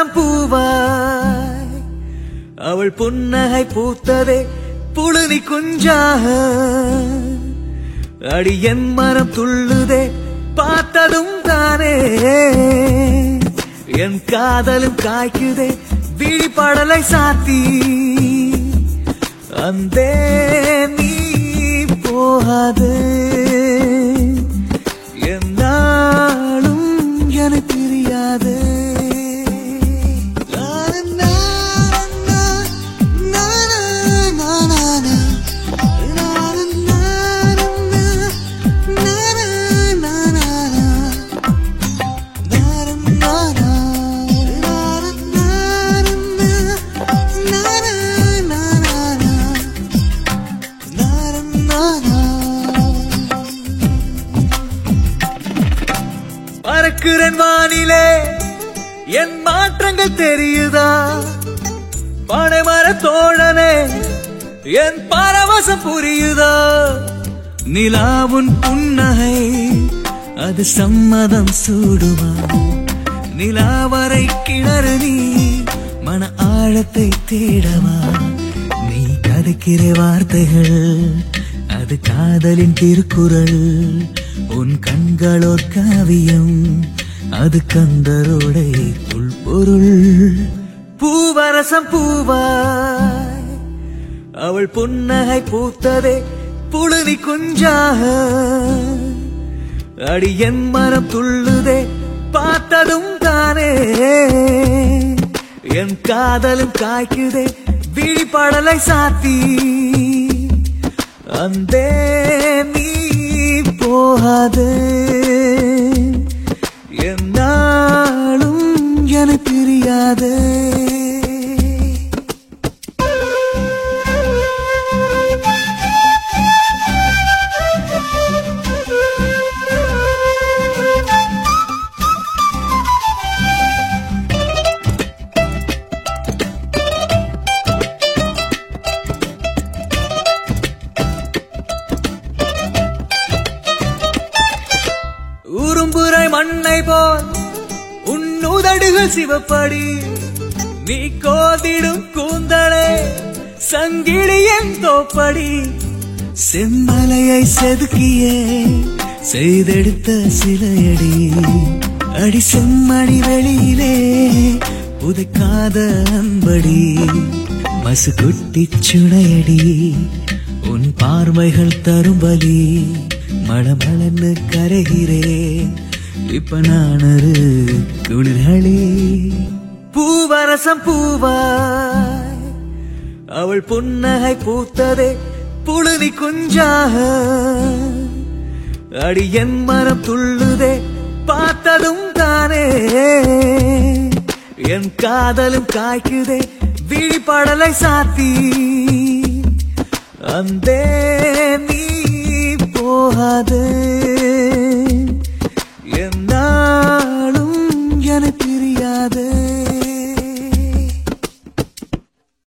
பூவரசம் பூவாய் அவள் புன்னகை பூத்ததே புழுதி குஞ்சாக அடி என் மரம் துள்ளுதே பார்த்ததும் தானே என் காதலும் காய்க்குதே விழிப்படலை சாத்தி அந்தே நீ போகாது என்னாலும் எனக்கு தெரியாது பறக்கிறேன் வானிலே என் மாற்றங்கள் தெரியுதா பனைமர தோழனே என் பரவசம் புரியுதா நிலாவுன் புன்னகை அது சம்மதம் சூடுமா நிலாவரை கிணறு நீ மன ஆழத்தை தேடவா நீ கதைக்கிற வார்த்தைகள் அது காதலின் திருக்குறள் உன் கண்களோர் காவியம் அது கந்தரோடை உள்பொருள் பூவரசம் பூவாய் அவள் புன்னகை பூத்ததே புழுதி குஞ்சாக அடி என் மரம் துள்ளுதே பார்த்ததும் தானே என் காதலும் காய்க்குதே விழிப்படலை சாத்தி அந்தே நீ போகாது என்னாலும் எனக்கு தெரியாது உறும்புரை மண்ணை போல் உன் உதடுகள் சிவப்படி நீ கோதிடும் கூந்தலே சங்கிலியன் தோப்படி செம்மலையை செதுக்கியே செய்தெடுத்த சிலையடி அடி செம்மணி வெளியிலே உதைக்காத அன்படி மசுகுட்டி சுடையடி உன் பார்வைகள் தரும் பலி மழமழன்னு கரைகிறேன் இப்ப நான் ஒரு குளிர்களே பூவரசம் பூவாய் அவள் புன்னகை பூத்ததே புழுதி குஞ்சாக அடி என் மரம் துள்ளுதே பார்த்ததும் தானே என் காதலும் காய்க்குதே விழிப்படலை சாத்தி அந்தே நீ போகாது